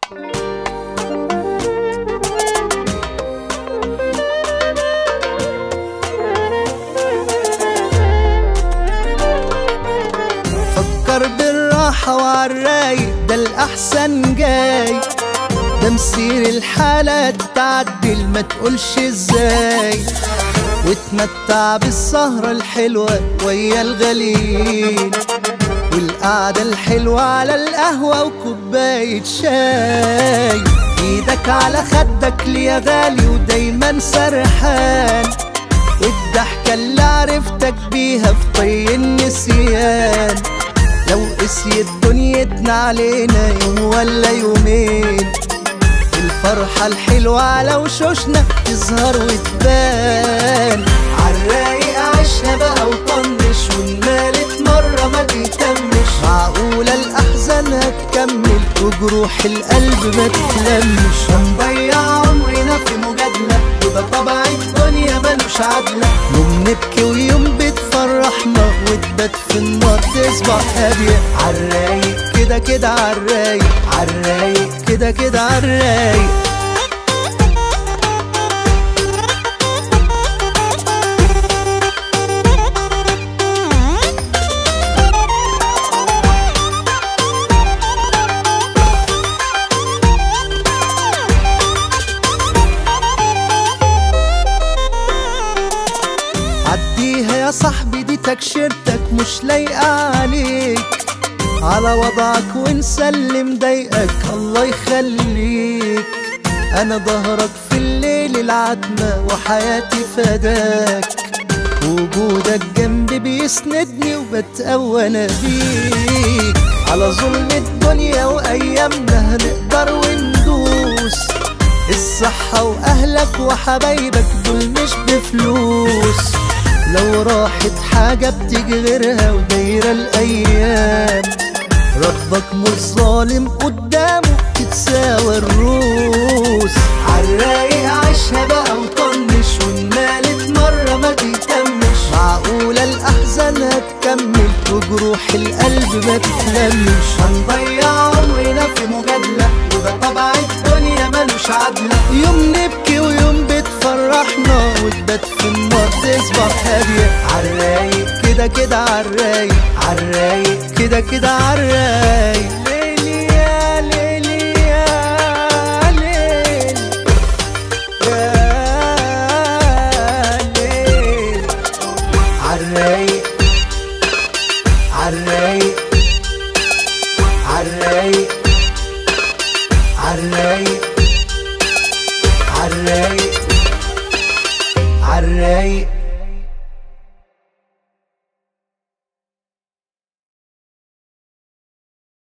فكر بالراحة وعالرايق ده الأحسن جاي ده مسير الحالة تعدل ما تقولش ازاي وتمتع بالسهرة الحلوة ويا الغليل والقعدة الحلوة على القهوة وكوباية شاي ايدك على خدك لي يا غالي ودايما سرحان والضحكة اللي عرفتك بيها في طي النسيان لو قسيت دنيتنا علينا يوم ولا يومين الفرحة الحلوة على وشوشنا تظهر وتبان عالرايق عيشها بقى وطنش والمالت مرة ما تهتمش معقولة الأحزان هتكمل وجروح القلب ما تتلمش هنضيع عمرنا في مجادلة وده طبع الدنيا ملوش عدلة يوم نبكي ويوم بتفرحنا وتبات في النار تصبح هادية عالرايق كده كده عالرايق عالرايق كده كده عالرايق عديها يا صاحبي دي تكشيرتك مش لايقة عليك على وضعك ونسلم ضايقك الله يخليك انا ظهرك في الليل العتمة وحياتي فداك وجودك جنبي بيسندني وبتقوى انا بيك على ظلم الدنيا وايامنا هنقدر وندوس الصحة واهلك وحبايبك دول مش بفلوس لو راحت حاجة بتيجي غيرها ودايرة الأيام ربك مش ظالم قدامه تتساوى الروس عالرايق عيشها بقى وطنش والمالت مرة ما تهتمش معقولة الأحزان هتكمل وجروح القلب ما تتلمش هنضيع عمرنا في مجادلة وده طبع الدنيا ملوش عدلة يوم نبكي ويوم بتفرحنا وتبات في النار تصبح هادية عالرايق كده كده عالرايق عالرايق كده كده عالرايق ليلي يا ليلي يا ليل يا ليل عالرايق عالرايق عالرايق عالرايق عالرايق عالرايق